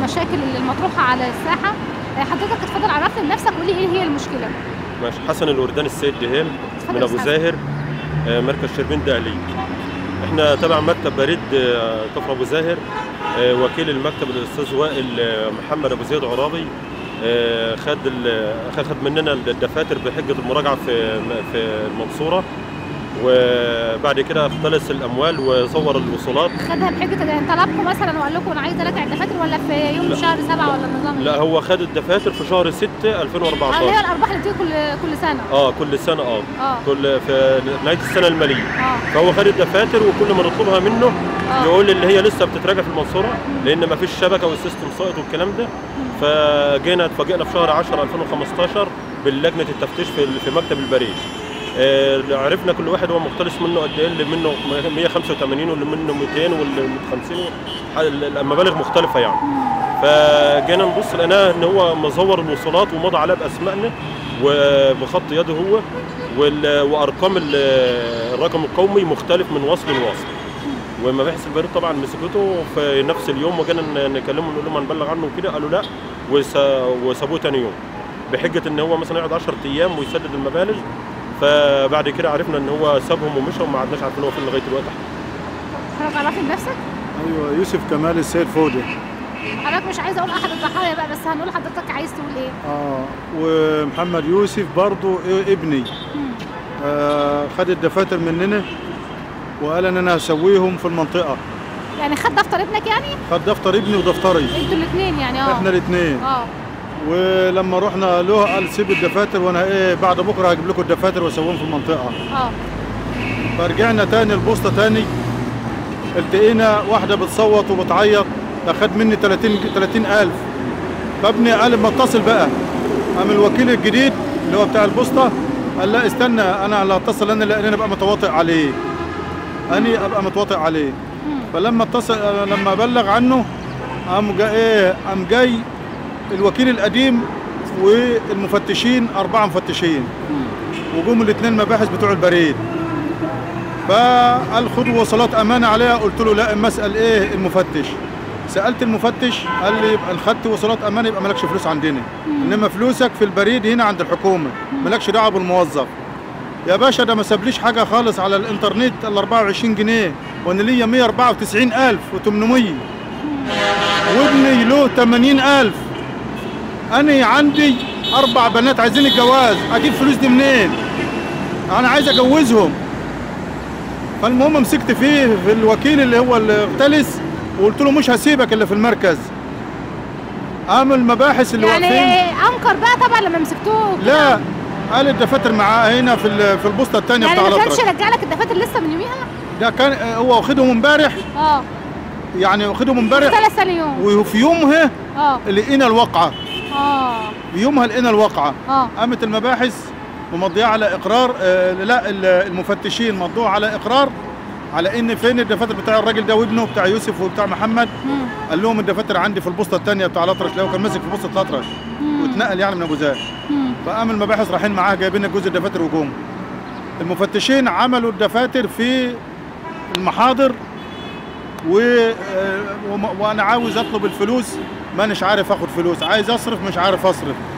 المشاكل اللي المطروحه على الساحه آه، حضرتك اتفضل عرفني بنفسك وقولي ايه هي المشكله ماشي حسن الوردان السيد دهيل اتفضل من ابو يا أستاذ. زاهر آه، مركز شربين دهلي احنا تبع مكتب بريد آه، كفر ابو زاهر آه، وكيل المكتب الاستاذ وائل آه، محمد ابو زيد عرابي آه، خد ال- خد مننا الدفاتر بحجه المراجعه في في المنصوره وبعد كده اختلس الاموال وصور الوصولات خدها بحجه يعني طلبكم مثلا وقال لكم انا عايز اراجع الدفاتر ولا في يوم لا. شهر سبعه ولا النظام لا إيه؟ هو خد الدفاتر في شهر 6 اه اللي هي 2014 الارباح اللي بتيجي كل كل سنه اه كل سنه اه اه كل في نهايه السنه الماليه اه فهو خد الدفاتر وكل ما نطلبها منه اه يقول اللي هي لسه بتتراجع في المنصوره لان ما فيش شبكه والسيستم ساقط والكلام ده فجينا اتفاجئنا في شهر 10 2015 باللجنه التفتيش في في مكتب البريد آه، عرفنا كل واحد هو مختلس منه قد ايه اللي منه 185 واللي منه 200 واللي 50 ح- المبالغ مختلفه يعني فجينا نبص لقيناه ان هو مزور الوصولات ومضى عليها باسمائنا وبخط يده هو وال- وارقام ال- الرقم القومي مختلف من وصل لوصل ومباحث البريد طبعا مسكته في نفس اليوم وجينا ن- نكلمهم نقول لهم هنبلغ عنه وكده قالوا لا وس- وسابوه تاني يوم بحجه ان هو مثلا يقعد 10 ايام ويسدد المبالغ فبعد كده عرفنا ان هو سابهم ومشى وما عدناش عارفين هو فين لغايه دلوقتي حضرتك عرفني بنفسك ايوه يوسف كمال السيد فودي حضرتك مش عايزه اقول احد الضحايا بقى بس هنقول حضرتك عايز تقول ايه اه ومحمد يوسف برضو إيه ابني آه خد الدفاتر مننا وقال ان انا هسويهم في المنطقه يعني خد دفتر ابنك يعني خد دفتر ابني ودفتري انتوا الاثنين يعني اه احنا الاثنين اه ولما رحنا له قال سيب الدفاتر وانا ايه بعد بكره هجيب لكم الدفاتر واسويهم في المنطقه اه فرجعنا تاني البوسطه تاني التقينا واحده بتصوت وبتعيط ده خد مني 30 30000 فابني قال اما اتصل بقى قام الوكيل الجديد اللي هو بتاع البوسطه قال لا استنى انا اللي هتصل انا لان انا ابقى متواطئ عليه اني ابقى متواطئ عليه فلما اتصل لما بلغ عنه قام جاي ايه قام جاي الوكيل القديم والمفتشين اربعه مفتشين وجم الاثنين مباحث بتوع البريد فقال خدوا وصلات امانه عليها قلت له لا اما اسال ايه المفتش سالت المفتش قال لي يبقى ان خدت وصلات امانه يبقى مالكش فلوس عندنا انما فلوسك في البريد هنا عند الحكومه مالكش دعوه بالموظف يا باشا ده ما سابليش حاجه خالص على الانترنت ال 24 جنيه وانا ليا 194800 وابني له 80000 انا عندي اربع بنات عايزين الجواز اجيب فلوس دي منين انا عايز اجوزهم فالمهم مسكت فيه في الوكيل اللي هو اللي اختلس وقلت له مش هسيبك الا في المركز قام المباحث اللي يعني واقفين انكر بقى طبعا لما مسكتوه لا قال الدفاتر معاه هنا في ال- في البوسطه الثانيه يعني بتاع ما كانش الأطرش رجع لك الدفاتر لسه من يوميها ده كان هو واخدهم امبارح اه يعني واخدهم امبارح ثلاث ثاني يوم وفي يومها اه لقينا الواقعه اه في يومها لقينا الواقعه اه قامت المباحث ومضيعه على اقرار آه لا ال- المفتشين مضوها على اقرار على ان فين الدفاتر بتاع الراجل ده وابنه بتاع يوسف وبتاع محمد مم. قال لهم الدفاتر عندي في البوسطه الثانيه بتاع الاطرش لو كان ماسك في بوسطه الاطرش مم. واتنقل يعني من ابو زاهر مم. فقام المباحث رايحين معاه جايبين لنا جزء الدفاتر وجم المفتشين عملوا الدفاتر في المحاضر و... آه، وم- وانا عاوز اطلب الفلوس مانيش عارف اخد فلوس عايز اصرف مش عارف اصرف